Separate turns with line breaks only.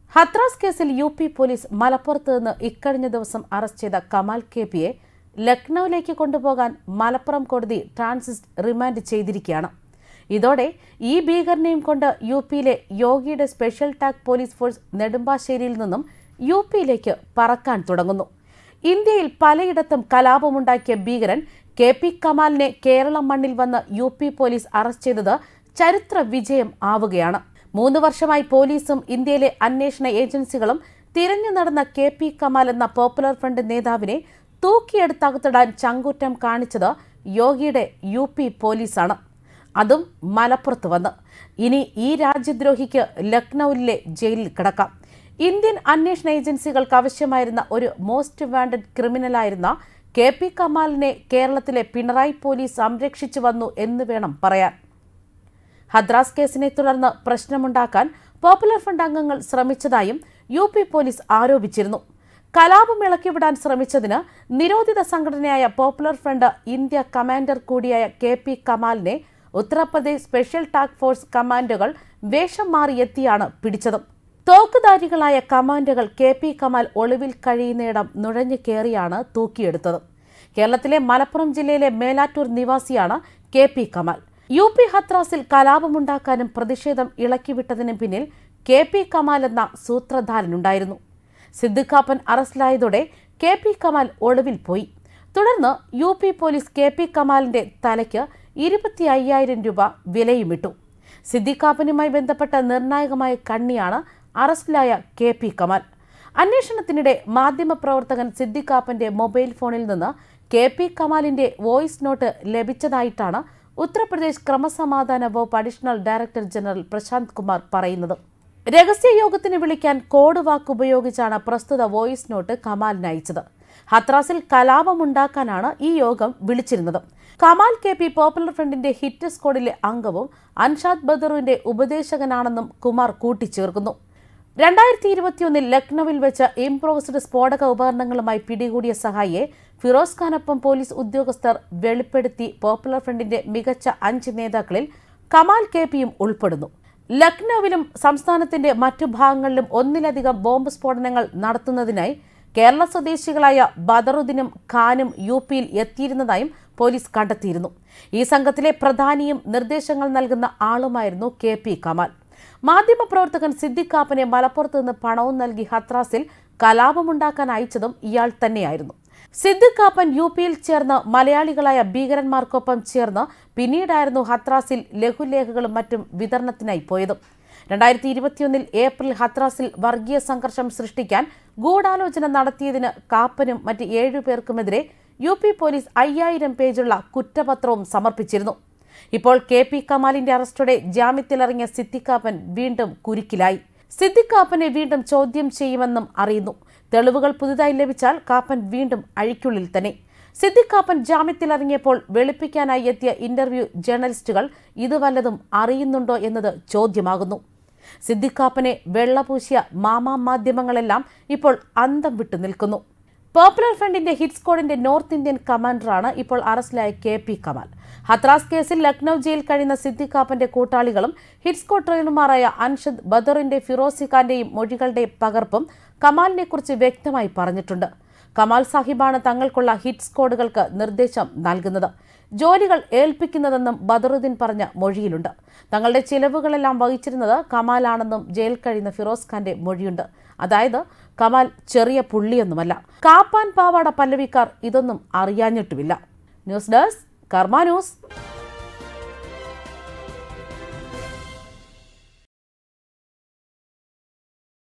ഹത്രാസ് കേസിൽ U P police മലപ്പുറത്ത് നിന്ന് ഇക്കഴിഞ്ഞ ദിവസം അറസ്റ്റ് ചെയ്ത കമാൽ കെ പിയെ ലക്നൌവിലേക്ക് കൊണ്ടുപോകാൻ മലപ്പുറം കോടതി ട്രാൻസിസ്റ്റ് റിമാൻഡ് ചെയ്തിരിക്കുകയാണ് ഇതോടെ ഈ ഭീകരനെയും കൊണ്ട് യു പിയിലെ യോഗിയുടെ സ്പെഷ്യൽ ടാഗ് പോലീസ് ഫോഴ്സ് നെടുമ്പാശ്ശേരിയിൽ നിന്നും യു പിയിലേക്ക് പറക്കാൻ തുടങ്ങുന്നു ഇന്ത്യയിൽ പലയിടത്തും കലാപമുണ്ടാക്കിയ ഭീകരൻ കെ പി കമാലിനെ കേരള മണ്ണിൽ വന്ന് യു പി പോലീസ് അറസ്റ്റ് ചെയ്തത് ചരിത്ര വിജയം ആവുകയാണ് മൂന്ന് വർഷമായി പോലീസും ഇന്ത്യയിലെ അന്വേഷണ ഏജൻസികളും തിരഞ്ഞു നടന്ന കെ പി കമാൽ എന്ന പോപ്പുലർ ഫ്രണ്ട് നേതാവിനെ തൂക്കിയെടുത്തകത്തിടാൻ ചങ്കൂറ്റം കാണിച്ചത് യോഗിയുടെ യു പി പോലീസാണ് അതും മലപ്പുറത്ത് വന്ന് ഇനി ഈ രാജ്യദ്രോഹിക്ക് ലക്നൌവിലെ ജയിലിൽ കിടക്കാം ഇന്ത്യൻ അന്വേഷണ ഏജൻസികൾക്ക് ആവശ്യമായിരുന്ന ഒരു മോസ്റ്റ് വാണ്ടഡ് ക്രിമിനലായിരുന്ന കെ പി കമാലിനെ കേരളത്തിലെ പിണറായി പോലീസ് സംരക്ഷിച്ചു വന്നു എന്ന് വേണം പറയാൻ ഹദ്രാസ് കേസിനെ തുടർന്ന് പ്രശ്നമുണ്ടാക്കാൻ പോപ്പുലർ ഫ്രണ്ട് അംഗങ്ങൾ ശ്രമിച്ചതായും യു പി പോലീസ് ആരോപിച്ചിരുന്നു കലാപം ഇളക്കിവിടാൻ ശ്രമിച്ചതിന് നിരോധിത സംഘടനയായ പോപ്പുലർ ഫ്രണ്ട് ഇന്ത്യ കമാൻഡർ കൂടിയായ കെ പി കമാലിനെ ഉത്തർപ്രദേശ് സ്പെഷ്യൽ ടാസ്ക് ഫോഴ്സ് കമാൻഡോകൾ വേഷം മാറിയെത്തിയാണ് പിടിച്ചത് തോക്കുധാരികളായ കമാൻഡോകൾ കെ പി കമാൽ ഒളിവിൽ കഴിയുന്നിടം നുഴഞ്ഞു കയറിയാണ് തൂക്കിയെടുത്തത് കേരളത്തിലെ മലപ്പുറം ജില്ലയിലെ മേലാറ്റൂർ നിവാസിയാണ് K P Kamal U P ഹത്രാസിൽ കലാപമുണ്ടാക്കാനും പ്രതിഷേധം ഇളക്കിവിട്ടതിനും പിന്നിൽ കെ പി കമാൽ എന്ന സൂത്രധാരനുണ്ടായിരുന്നു സിദ്ദിഖാപ്പൻ അറസ്റ്റിലായതോടെ കെ പി കമാൽ ഒളിവിൽ പോയി തുടർന്ന് U P police K P കമാലിന്റെ തലയ്ക്ക് ഇരുപത്തി അയ്യായിരം രൂപ വിലയുമിട്ടു സിദ്ദിഖാപ്പനുമായി ബന്ധപ്പെട്ട നിർണായകമായ കണ്ണിയാണ് അറസ്റ്റിലായ കെ പി കമാൽ അന്വേഷണത്തിനിടെ മാധ്യമപ്രവർത്തകൻ സിദ്ദിഖാപ്പന്റെ മൊബൈൽ ഫോണിൽ നിന്ന് കെ പി കമാലിന്റെ വോയിസ് നോട്ട് ലഭിച്ചതായിട്ടാണ് ഉത്തർപ്രദേശ് ക്രമസമാധാന വകുപ്പ് additional director general Prashant Kumar പറയുന്നത് രഹസ്യയോഗത്തിന് വിളിക്കാൻ കോഡ് വാക്ക് ഉപയോഗിച്ചാണ് പ്രസ്തുത വോയിസ് നോട്ട് കമാലിന് അയച്ചത് ഹത്രാസിൽ കലാപമുണ്ടാക്കാനാണ് ഈ യോഗം വിളിച്ചിരുന്നത് കമാൽ കെ പി പോപ്പുലർ ഫ്രണ്ടിന്റെ ഹിറ്റ് സ്ക്വാഡിലെ അംഗവും അൻഷാദ് ബദറുവിന്റെ ഉപദേശകനാണെന്നും കുമാർ കൂട്ടിച്ചേർക്കുന്നു രണ്ടായിരത്തി ഇരുപത്തിയൊന്നിൽ ലക്നൌവിൽ വെച്ച് ഇംപ്രോവസ്ഡ് സ്ഫോടക ഉപകരണങ്ങളുമായി പിടികൂടിയ സഹായിയെ ഫിറോസ് ഖാനൊപ്പം പോലീസ് ഉദ്യോഗസ്ഥർ വെളിപ്പെടുത്തി പോപ്പുലർ ഫ്രണ്ടിന്റെ മികച്ച അഞ്ച് നേതാക്കളിൽ കമാൽ കെ പിയും ഉൾപ്പെടുന്നു ലക്നൌവിലും സംസ്ഥാനത്തിന്റെ മറ്റു ഭാഗങ്ങളിലും ഒന്നിലധികം ബോംബ് സ്ഫോടനങ്ങൾ നടത്തുന്നതിനായി കേരള സ്വദേശികളായ ബദറുദ്ദീനും ഖാനും യു പിയിൽ എത്തിയിരുന്നതായും പോലീസ് കണ്ടെത്തിയിരുന്നു ഈ സംഘത്തിലെ പ്രധാനിയും നിർദ്ദേശങ്ങൾ നൽകുന്ന ആളുമായിരുന്നു കെ പി കമാൽ മാധ്യമപ്രവർത്തകൻ സിദ്ദിഖാപ്പനെ മലപ്പുറത്ത് നിന്ന് പണവും നൽകി ഹത്രാസിൽ കലാപമുണ്ടാക്കാൻ അയച്ചതും ഇയാൾ തന്നെയായിരുന്നു സിദ്ദിഖാപ്പൻ യു പിയിൽ ചേർന്ന് മലയാളികളായ ഭീകരന്മാർക്കൊപ്പം ചേർന്ന് പിന്നീടായിരുന്നു ഹത്രാസിൽ ലഘുലേഖകളും മറ്റും വിതരണത്തിനായി പോയത് രണ്ടായിരത്തി ഇരുപത്തിയൊന്നിൽ ഏപ്രിൽ ഹത്രാസിൽ വർഗീയ സംഘർഷം സൃഷ്ടിക്കാൻ ഗൂഢാലോചന നടത്തിയതിന് കാപ്പനും മറ്റ് ഏഴുപേർക്കുമെതിരെ യു പി പോലീസ് അയ്യായിരം പേജുള്ള കുറ്റപത്രവും സമർപ്പിച്ചിരുന്നു ഇപ്പോൾ കെ പി കമാലിന്റെ അറസ്റ്റോടെ ജാമ്യത്തിലിറങ്ങിയ സിദ്ദിഖാപ്പൻ വീണ്ടും കുരുക്കിലായി സിദ്ദിഖാപ്പനെ വീണ്ടും ചോദ്യം ചെയ്യുമെന്നും അറിയുന്നു തെളിവുകൾ പുതുതായി ലഭിച്ചാൽ കാപ്പൻ വീണ്ടും അഴിക്കുള്ളിൽ തന്നെ സിദ്ദിഖാപ്പൻ ജാമ്യത്തിലിറങ്ങിയപ്പോൾ വെളുപ്പിക്കാനായി എത്തിയ ഇന്റർവ്യൂ ജേർണലിസ്റ്റുകൾ ഇത് വല്ലതും അറിയുന്നുണ്ടോ എന്നത് ചോദ്യമാകുന്നു സിദ്ദിഖാപ്പനെ വെള്ളപൂശിയ മാമാ മാധ്യമങ്ങളെല്ലാം ഇപ്പോൾ അന്തം വിട്ടു നിൽക്കുന്നു പോപ്പുലർ ഫ്രണ്ടിന്റെ ഹിറ്റ് സ്ക്വാഡിന്റെ നോർത്ത് ഇന്ത്യൻ കമാൻഡറാണ് ഇപ്പോൾ അറസ്റ്റിലായ കെ പി കമാൽ ഹത്രാസ് കേസിൽ ലക്നൌ ജയിൽ കഴിയുന്ന സിദ്ദിഖാപ്പന്റെ കൂട്ടാളികളും ഹിറ്റ് സ്ക്വാഡ് ട്രെയിനർമാരായ അൻഷദ് ബദറിന്റെ ഫിറോസി ഖാന്റെയും മൊഴികളുടെ പകർപ്പും കമാലിനെ കുറിച്ച് വ്യക്തമായി പറഞ്ഞിട്ടുണ്ട് കമാൽ സാഹിബാണ് തങ്ങൾക്കുള്ള ഹിറ്റ് സ്ക്വാഡുകൾക്ക് നിർദ്ദേശം നൽകുന്നത് ജോലികൾ ഏൽപ്പിക്കുന്നതെന്നും ബദറുദ്ദീൻ പറഞ്ഞ മൊഴിയിലുണ്ട് തങ്ങളുടെ ചിലവുകളെല്ലാം വഹിച്ചിരുന്നത് കമാലാണെന്നും ജയിൽ കഴിയുന്ന ഫിറോസ് ഖാന്റെ മൊഴിയുണ്ട് അതായത് കമാൽ ചെറിയ പുള്ളിയൊന്നുമല്ല കാപ്പാൻ പാവാട പല്ലവിക്കാർ ഇതൊന്നും അറിയാഞ്ഞിട്ടുമില്ല ന്യൂസ് ഡെസ്ക് കർമ്മ ന്യൂസ്